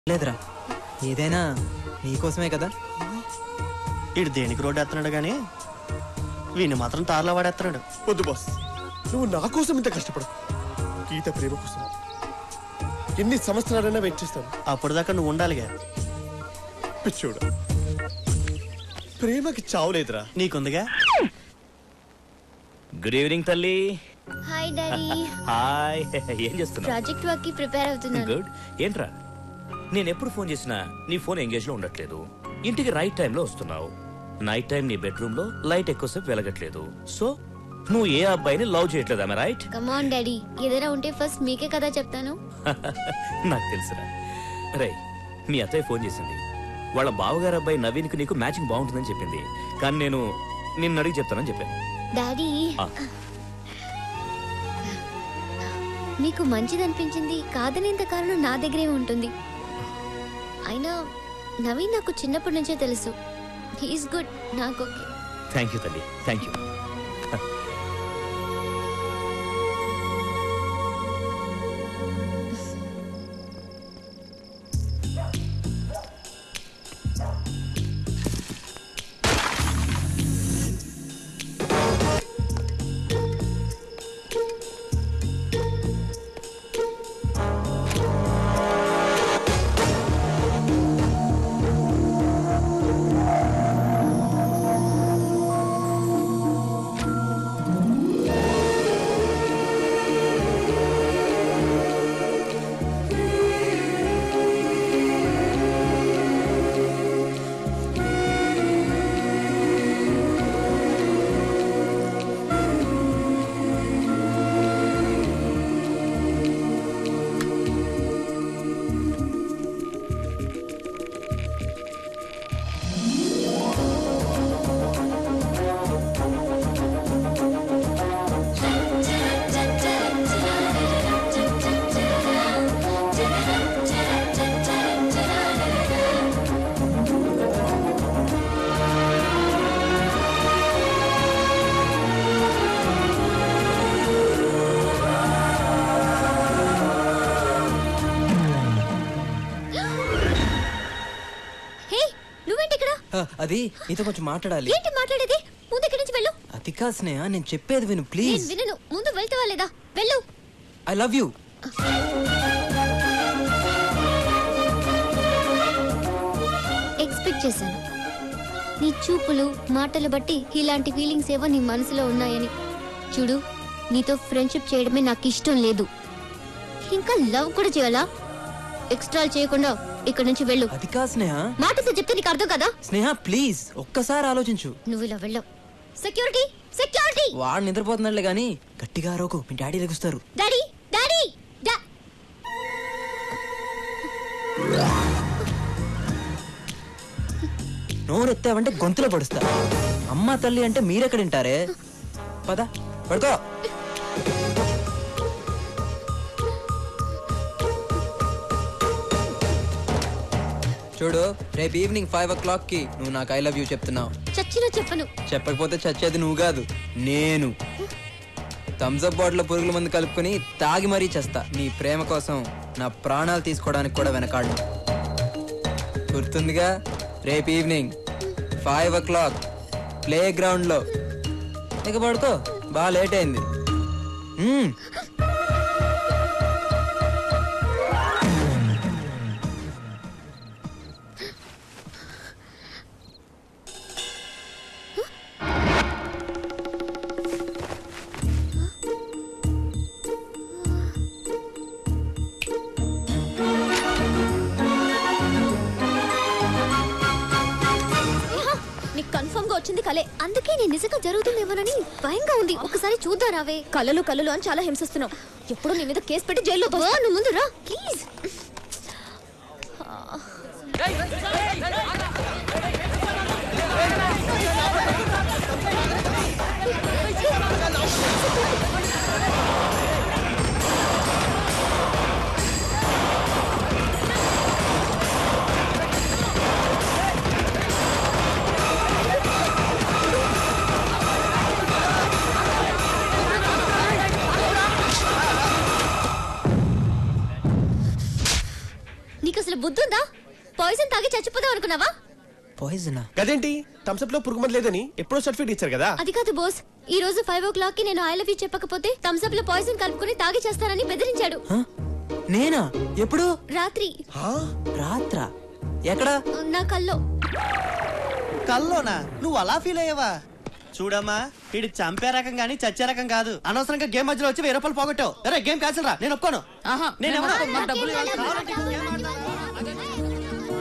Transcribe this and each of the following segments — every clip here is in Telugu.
లేదురా ఏదైనా నీకోసమే కదా ఇటు దేనికి రోడ్డు ఎత్తున్నాడు కానీ వీడిని మాత్రం తారలో వాడేస్తున్నాడు వద్దు బాస్ నువ్వు నా కోసం ఇంత కష్టపడు గీత ప్రేమ కోసం ఎన్ని సంవత్సరాలైనా వెయిట్ చేస్తాను అప్పుడు దాకా నువ్వు ఉండాలిగా పిచ్చోడు ప్రేమకి చావు లేదురా నీకుందిగా గుడ్ ఈవినింగ్ తల్లి హాయ్ డాడీ హాయ్ ఏం చేస్తున్నావు ప్రాజెక్ట్ వర్క్ కి ప్రిపేర్ అవుతున్నాను గుడ్ ఏంట్రా నేను ఎప్పుడు ఫోన్ చేసినా నీ ఫోన్ ఎంగేజ్ లో ఉండట్లేదు ఇంటికి రైట్ టైంలో వస్తున్నావు నైట్ టైం నీ బెడ్రూమ్ లో లైట్ ఎక్కువసేపు వెలగట్లేదు సో నువ్వు ఏ అబ్బాయిని లవ్ చేయట్లేదు ఆమె రైట్ కమాన్ డాడీ ఏదైనా ఉంటే ఫస్ట్ మీకే కదా చెప్తాను నాకు తెలుసురా రై మీ అత్తయ్య ఫోన్ చేసింది వాళ్ళ బావగారు అబ్బాయి నవీన్కి నీకు మ్యాచింగ్ బాగుంటుందని చెప్పింది కానీ నేను నిన్ను అడిగి చెప్తానని చెప్పాను డాడీ ఆ. మీకు మంచిది అనిపించింది కాదనేంత కారణం నా దగ్గరే ఉంటుంది అయినా నవీన్ నాకు చిన్నప్పటి నుంచే తెలుసు హీఈస్ గుడ్ నాకు ఓకే థ్యాంక్ యూ తల్లి థ్యాంక్ యూ హే నువ్వేంటి ఇక్కడ ఆ, అది నీతో కొంచెం మాట్లాడాలి ఏంటి మాట్లాడేది ముందు ఇక్కడి నుంచి వెళ్ళు అది కాదు స్నేహ నేను చెప్పేది విను నేను ప్లీజ్ వినను ముందు వెళ్తావా లేదా వెళ్ళు ఐ లవ్ యూ ఎక్స్పెక్ట్ చేశాను నీ చూపులు మాటలు బట్టి ఇలాంటి ఫీలింగ్స్ ఏవో నీ మనసులో ఉన్నాయని చూడు నీతో ఫ్రెండ్షిప్ చేయడమే నాకు ఇష్టం లేదు ఇంకా లవ్ కూడా చేయాలా ఎక్స్ట్రా చేయకుండా ఇక్కడ నుంచి వెళ్ళు అది కాదు స్నేహ మాటతో చెప్తే నీకు అర్థం కదా స్నేహ ప్లీజ్ ఒక్కసారి ఆలోచించు నువ్వు ఇలా వెళ్ళవు సెక్యూరిటీ సెక్యూరిటీ వాడు నిద్రపోతున్నాడులే గాని గట్టిగా అరవకు మీ డాడీ లెగుస్తారు డాడీ డాడీ డా నోరు ఎత్తావంటే గొంతులో పడుస్తా అమ్మ తల్లి అంటే మీరెక్కడ వింటారే పద పడుకో చూడు రేపు ఈవినింగ్ ఫైవ్ ఓ క్లాక్ కి నువ్వు నాకు ఐ లవ్ యూ చెప్తున్నావు చచ్చినా చెప్పను చెప్పకపోతే చచ్చేది నువ్వు కాదు నేను థమ్స్అప్ బాటిల్ పురుగుల మందు కలుపుకొని తాగి మరీ చేస్తా నీ ప్రేమ కోసం నా ప్రాణాలు తీసుకోవడానికి కూడా వెనకాడు గుర్తుందిగా రేపు evening five o'clock playground లో ఇక పడుకో బాగా లేట్ అయింది మ్మ్. ఏహా, నీకు కన్ఫర్మ్ గా వచ్చింది కలే అందుకే నేను నిజంగా జరుగుతుందేమోనని భయంగా ఉంది ఒకసారి చూద్దాం రావే కలలు కలలు అని చాలా హింసిస్తున్నావు ఎప్పుడు నీ మీద కేసు పెట్టి జైల్లో తోస్తా. నువ్వు ముందు రా ప్లీజ్ నీకు అసలు బుద్ధుందా పాయిజన్ తాగి చచ్చిపోదాం అనుకున్నావా పాయిజనా గదేంటి థమ్స్అప్ లో పురుగు మంది లేదని ఎప్పుడో సర్టిఫికేట్ ఇచ్చారు కదా అది కాదు బోస్ ఈ రోజు ఫైవ్ ఓ క్లాక్ కి నేను ఐ లవ్ యూ చెప్పకపోతే థమ్స్ అప్ లో పాయిజన్ కలుపుకుని తాగి చేస్తానని బెదిరించాడు నేనా ఎప్పుడు రాత్రి హా? రాత్రా ఎక్కడా నా కల్లో కల్లోనా నువ్వు అలా ఫీల్ అయ్యావా చూడమ్మా వీడి చంపే రకం గానీ చచ్చే రకం కాదు అనవసరంగా గేమ్ మధ్యలో వచ్చి వెయ్యి రూపాయలు పోగొట్టావు అరే గేమ్ క్యాన్సిల్ రా నేను ఒప్పుకోను ఆహా, నేను మేము ఎవరో ఒప్పుకోం, మాకు డబ్బులు కావాలంటే కావాలంటే గేమ్ ఆడదాం.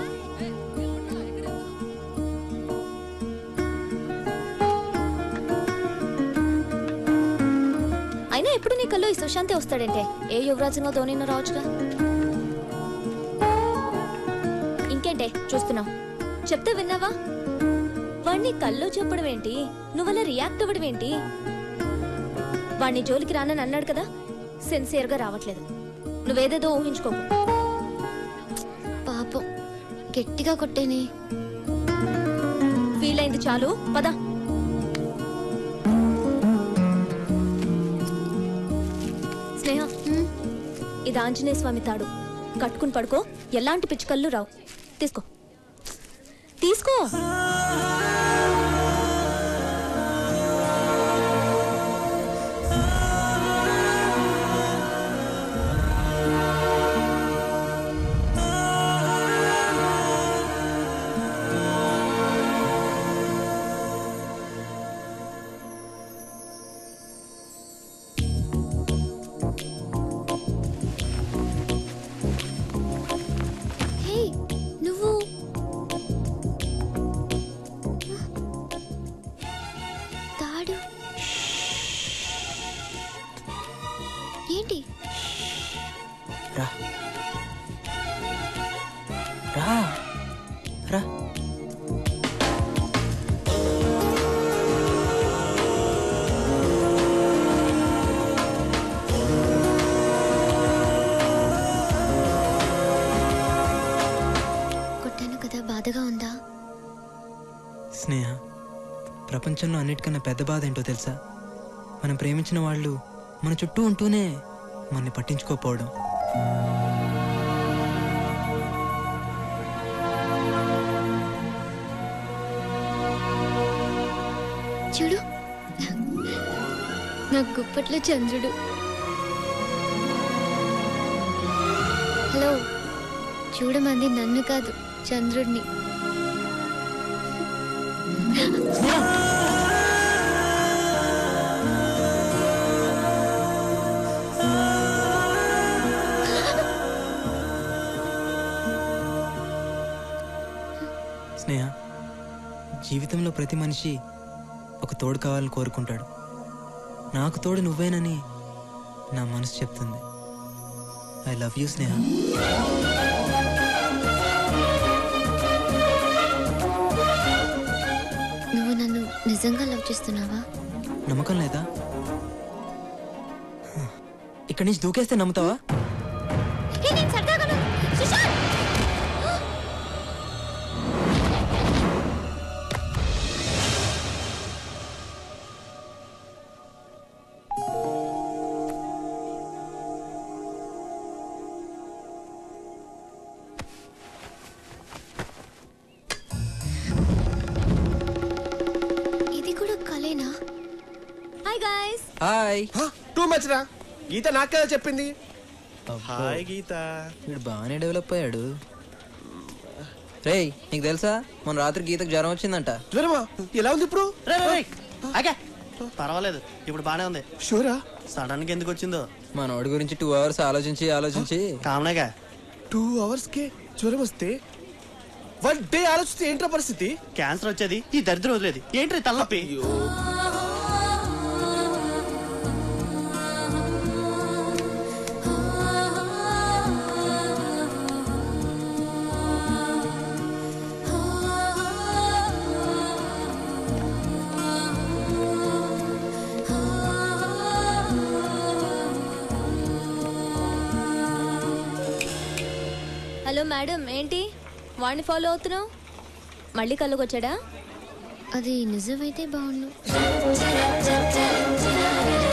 అయినా ఎప్పుడు నీ కల్లో ఈ సుశాంతే వస్తాడంటే ఏ యువరాజునో ధోనినో రావచ్చుగా ఇంకేంటే చూస్తున్నావు చెప్తే విన్నావా వాణ్ణి కల్లో చెప్పడం ఏంటి నువ్వలా రియాక్ట్ అవ్వడం ఏంటి వాణ్ణి జోలికి రానని అన్నాడు కదా సిన్సియర్ గా రావట్లేదు నువ్వేదేదో ఊహించుకోకు పాపం గట్టిగా కొట్టేనే ఫీల్ అయింది చాలు పద స్నేహ ఇది ఆంజనేయ స్వామి తాడు కట్టుకుని పడుకో ఎలాంటి పిచ్చుకళ్ళు రావు తీసుకో తీసుకో హే నువ్వు తాడు ఏంటి రా రా రా కొట్టాను కదా బాధగా ఉందా స్నేహ ప్రపంచంలో అన్నిటికన్నా పెద్ద బాధ ఏంటో తెలుసా మనం ప్రేమించిన వాళ్ళు మన చుట్టూ ఉంటూనే మనని పట్టించుకోకపోవడం చూడు నా గుప్పట్లో చంద్రుడు హలో చూడమంది నన్ను కాదు చంద్రుడిని స్నేహ జీవితంలో ప్రతి మనిషి ఒక తోడు కావాలని కోరుకుంటాడు నాకు తోడు నువ్వేనని నా మనసు చెప్తుంది ఐ లవ్ యూ స్నేహ నువ్వు నన్ను నిజంగా లవ్ చేస్తున్నావా నమ్మకం లేదా ఇక్కడి నుంచి దూకేస్తే నమ్ముతావా ఇది కూడా కలేనా hi guys hi too much రా గీత నాకు కదా చెప్పింది హాయ్ గీత వీడు బాగానే డెవలప్ అయ్యాడు రేయ్ నీకు తెలుసా మొన్న రాత్రి గీతకు జ్వరం వచ్చిందంట జ్వరమా ఎలా ఉంది ఇప్పుడు రే, రే, రే. ఆగే. పర్వాలేదు ఇప్పుడు బానే ఉంది షూరా సడన్ గా ఎందుకు వచ్చిందో మనోడి గురించి టూ అవర్స్ ఆలోచించి ఆలోచించి కామనేగా టూ అవర్స్ కే జ్వరం వస్తే వన్ డే ఆలోచిస్తే ఏంట్రా పరిస్థితి క్యాన్సర్ వచ్చేది ఈ దరిద్రం వదిలేది ఏంటి తలనొప్పి హలో మేడం ఏంటి వాడిని ఫాలో అవుతున్నావు మళ్ళీ కళ్ళకొచ్చాడా అది నిజమైతే బాగుండు